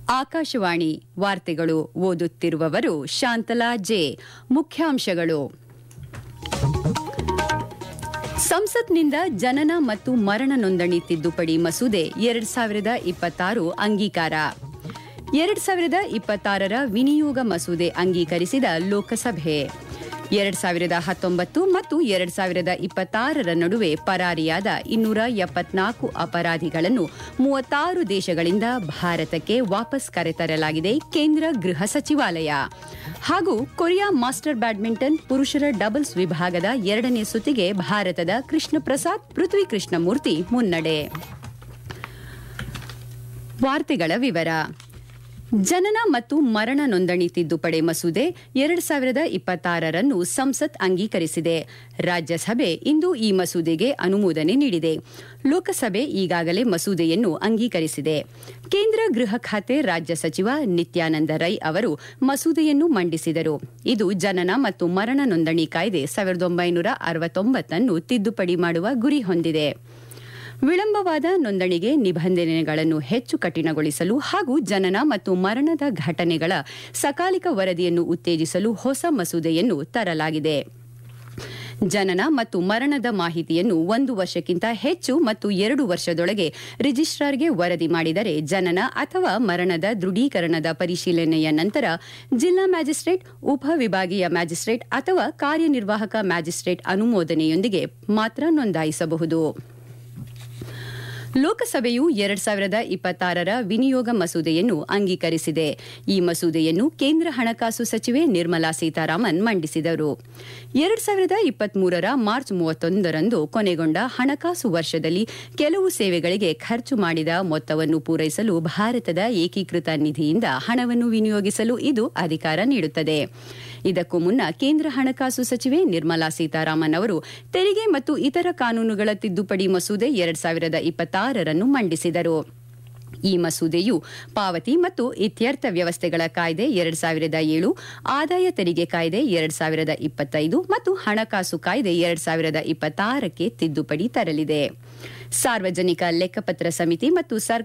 ಆಕಾಶವಾಣಿ ವಾರ್ತೆಗಳು ಓದುತ್ತಿರುವವರು ಶಾಂತಲಾ ಜೆ ಮುಖ್ಯಾಂಶಗಳು ಸಂಸತ್ನಿಂದ ಜನನ ಮತ್ತು ಮರಣ ನೋಂದಣಿ ತಿದ್ದುಪಡಿ ಮಸೂದೆ ಎರಡ್ ಸಾವಿರದ ಇಪ್ಪತ್ತಾರು ಅಂಗೀಕಾರ ಎರಡ್ ಸಾವಿರದ ಇಪ್ಪತ್ತಾರರ ವಿನಿಯೋಗ ಮಸೂದೆ ಅಂಗೀಕರಿಸಿದ ಲೋಕಸಭೆ ಎರಡ್ ಸಾವಿರದ ಹತ್ತೊಂಬತ್ತು ಮತ್ತು ಎರಡ್ ಸಾವಿರದ ಇಪ್ಪತ್ತಾರರ ನಡುವೆ ಪರಾರಿಯಾದ ಇನ್ನೂರ ಎಪ್ಪತ್ನಾಲ್ಕು ಅಪರಾಧಿಗಳನ್ನು ಮೂವತ್ತಾರು ದೇಶಗಳಿಂದ ಭಾರತಕ್ಕೆ ವಾಪಸ್ ಕರೆತರಲಾಗಿದೆ ಕೇಂದ್ರ ಗೃಹ ಸಚಿವಾಲಯ ಹಾಗೂ ಕೊರಿಯಾ ಮಾಸ್ಟರ್ ಬ್ಯಾಡ್ಮಿಂಟನ್ ಪುರುಷರ ಡಬಲ್ಸ್ ವಿಭಾಗದ ಎರಡನೇ ಸುತ್ತಿಗೆ ಭಾರತದ ಕೃಷ್ಣ ಪ್ರಸಾದ್ ಪೃಥ್ವಿ ಕೃಷ್ಣಮೂರ್ತಿ ಮುನ್ನಡೆ ವಾರ್ತೆಗಳ ವಿವರ ಜನನ ಮತ್ತು ಮರಣ ನೋಂದಣಿ ತಿದ್ದುಪಡಿ ಮಸೂದೆ ಎರಡ್ ಸಾವಿರದ ಇಪ್ಪತ್ತಾರರನ್ನು ಸಂಸತ್ ಅಂಗೀಕರಿಸಿದೆ ರಾಜ್ಯಸಭೆ ಇಂದು ಈ ಮಸೂದೆಗೆ ಅನುಮೋದನೆ ನೀಡಿದೆ ಲೋಕಸಭೆ ಈಗಾಗಲೇ ಮಸೂದೆಯನ್ನು ಅಂಗೀಕರಿಸಿದೆ ಕೇಂದ್ರ ಗೃಹ ಖಾತೆ ರಾಜ್ಯ ಸಚಿವ ನಿತ್ಯಾನಂದ ರೈ ಅವರು ಮಸೂದೆಯನ್ನು ಮಂಡಿಸಿದರು ಇದು ಜನನ ಮತ್ತು ಮರಣ ನೋಂದಣಿ ಕಾಯ್ದೆ ಸಾವಿರದ ಒಂಬೈನೂರ ಅರವತ್ತೊಂಬತ್ತನ್ನು ತಿದ್ದುಪಡಿ ಮಾಡುವ ಗುರಿ ಹೊಂದಿದೆ ವಿಳಂಬವಾದ ನೋಂದಣಿಗೆ ನಿಬಂಧನೆಗಳನ್ನು ಹೆಚ್ಚು ಕಠಿಣಗೊಳಿಸಲು ಹಾಗೂ ಜನನ ಮತ್ತು ಮರಣದ ಘಟನೆಗಳ ಸಕಾಲಿಕ ವರದಿಯನ್ನು ಉತ್ತೇಜಿಸಲು ಹೊಸ ಮಸೂದೆಯನ್ನು ತರಲಾಗಿದೆ ಜನನ ಮತ್ತು ಮರಣದ ಮಾಹಿತಿಯನ್ನು ಒಂದು ವರ್ಷಕ್ಕಿಂತ ಹೆಚ್ಚು ಮತ್ತು ಎರಡು ವರ್ಷದೊಳಗೆ ರಿಜಿಸ್ಟ್ರಾರ್ಗೆ ವರದಿ ಮಾಡಿದರೆ ಜನನ ಅಥವಾ ಮರಣದ ದೃಢೀಕರಣದ ಪರಿಶೀಲನೆಯ ನಂತರ ಜಿಲ್ಲಾ ಮ್ಯಾಜಿಸ್ಟ್ರೇಟ್ ಉಪವಿಭಾಗೀಯ ಮ್ಯಾಜಿಸ್ಟ್ರೇಟ್ ಅಥವಾ ಕಾರ್ಯನಿರ್ವಾಹಕ ಮ್ಯಾಜಿಸ್ಟ್ರೇಟ್ ಅನುಮೋದನೆಯೊಂದಿಗೆ ಮಾತ್ರ ನೋಂದಾಯಿಸಬಹುದು ಲೋಕಸಭೆಯು ಎರಡ್ ಸಾವಿರದ ಇಪ್ಪತ್ತಾರರ ವಿನಿಯೋಗ ಮಸೂದೆಯನ್ನು ಅಂಗೀಕರಿಸಿದೆ ಈ ಮಸೂದೆಯನ್ನು ಕೇಂದ್ರ ಹಣಕಾಸು ಸಚಿವೆ ನಿರ್ಮಲಾ ಸೀತಾರಾಮನ್ ಮಂಡಿಸಿದರು ಎರಡ್ ಸಾವಿರದ ಇಪ್ಪತ್ಮೂರರ ಮಾರ್ಚ್ ಮೂವತ್ತೊಂದರಂದು ಕೊನೆಗೊಂಡ ಹಣಕಾಸು ವರ್ಷದಲ್ಲಿ ಕೆಲವು ಸೇವೆಗಳಿಗೆ ಖರ್ಚು ಮಾಡಿದ ಮೊತ್ತವನ್ನು ಪೂರೈಸಲು ಭಾರತದ ಏಕೀಕೃತ ನಿಧಿಯಿಂದ ಹಣವನ್ನು ವಿನಿಯೋಗಿಸಲು ಇದು ಅಧಿಕಾರ ನೀಡುತ್ತದೆ ಇದಕ್ಕೂ ಮುನ್ನ ಕೇಂದ್ರ ಹಣಕಾಸು ಸಚಿವೆ ನಿರ್ಮಲಾ ಸೀತಾರಾಮನ್ ಅವರು ತೆರಿಗೆ ಮತ್ತು ಇತರ ಕಾನೂನುಗಳ ತಿದ್ದುಪಡಿ ಮಸೂದೆ ಎರಡ್ ಸಾವಿರದ ಇಪ್ಪತ್ತಾರರನ್ನು ಮಂಡಿಸಿದರು ಈ ಮಸೂದೆಯು ಪಾವತಿ ಮತ್ತು ಇತ್ಯರ್ಥ ವ್ಯವಸ್ಥೆಗಳ ಕಾಯ್ದೆ ಎರಡ್ ಸಾವಿರದ ಏಳು ಆದಾಯ ತೆರಿಗೆ ಕಾಯ್ದೆ ಎರಡ್ ಸಾವಿರದ ಇಪ್ಪತ್ತೈದು ಮತ್ತು ಹಣಕಾಸು ಕಾಯ್ದೆ ಎರಡ್ ಸಾವಿರದ ಇಪ್ಪತ್ತಾರಕ್ಕೆ ತಿದ್ದುಪಡಿ ತರಲಿದೆ ಸಾರ್ವಜನಿಕ ಲೆಕ್ಕಪತ್ರ ಸಮಿತಿ ಮತ್ತು ಸರ್ಕಾರ